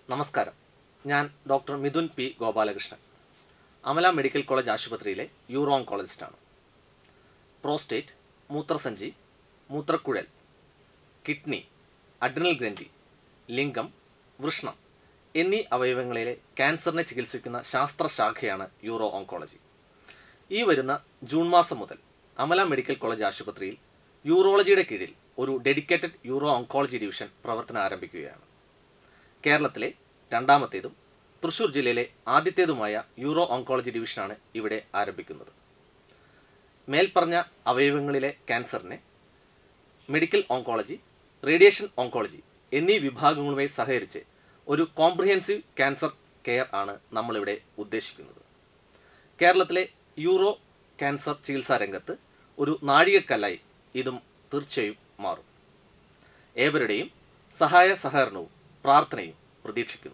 നമസ്കാരം ഞാൻ doctor Mithun P Gopalakrishnan Amala medical college ആശുപത്രിയിലെ യൂറോ ഓങ്കോളജിസ്റ്റാണ് പ്രോസ്റ്റേറ്റ് മൂത്രസഞ്ചി മൂത്രക്കുഴൽ കിഡ്നി അഡ്രിനൽ ഗ്രന്ഥി ലിംഗം വൃഷ്ണം എന്നീ അവയവങ്ങളിലെ ക്യാൻസറിനെ ചികിത്സിക്കുന്ന ശാസ്ത്രശാഖയാണ് യൂറോ ഓങ്കോളജി ഈ വരുന്ന ജൂൺ മാസം മുതൽ അമല മെഡിക്കൽ കോളേജ് ആശുപത്രിയിൽ യൂറോളജിയുടെ കീഴിൽ ഒരു ഡെഡിക്കേറ്റഡ് യൂറോ ഓങ്കോളജി ഡിവിഷൻ പ്രവർത്തനം ആരംഭിക്കുകയാണ് കേരളത്തിലെ രണ്ടാമത്തേതും തൃശൂർ ജില്ലയിലെ ആദ്യത്തേതുമായ യൂറോ ഓങ്കോളജി ഡിവിഷനാണ് ഇവിടെ ആരംഭിക്കുന്നത് മേൽപ്പറഞ്ഞ അവയവങ്ങളിലെ ക്യാൻസറിനെ മെഡിക്കൽ ഓങ്കോളജി റേഡിയേഷൻ ഓങ്കോളജി എന്നീ വിഭാഗങ്ങളുമായി സഹകരിച്ച് ഒരു കോംപ്രിഹെൻസീവ് ക്യാൻസർ കെയർ ആണ് നമ്മളിവിടെ ഉദ്ദേശിക്കുന്നത് കേരളത്തിലെ യൂറോ ക്യാൻസർ ചികിത്സാ രംഗത്ത് ഒരു നാഴികക്കല്ലായി ഇതും തീർച്ചയായും മാറും ഏവരുടെയും സഹായ സഹകരണവും പ്രാർത്ഥനയും പ്രതീക്ഷിക്കുന്നു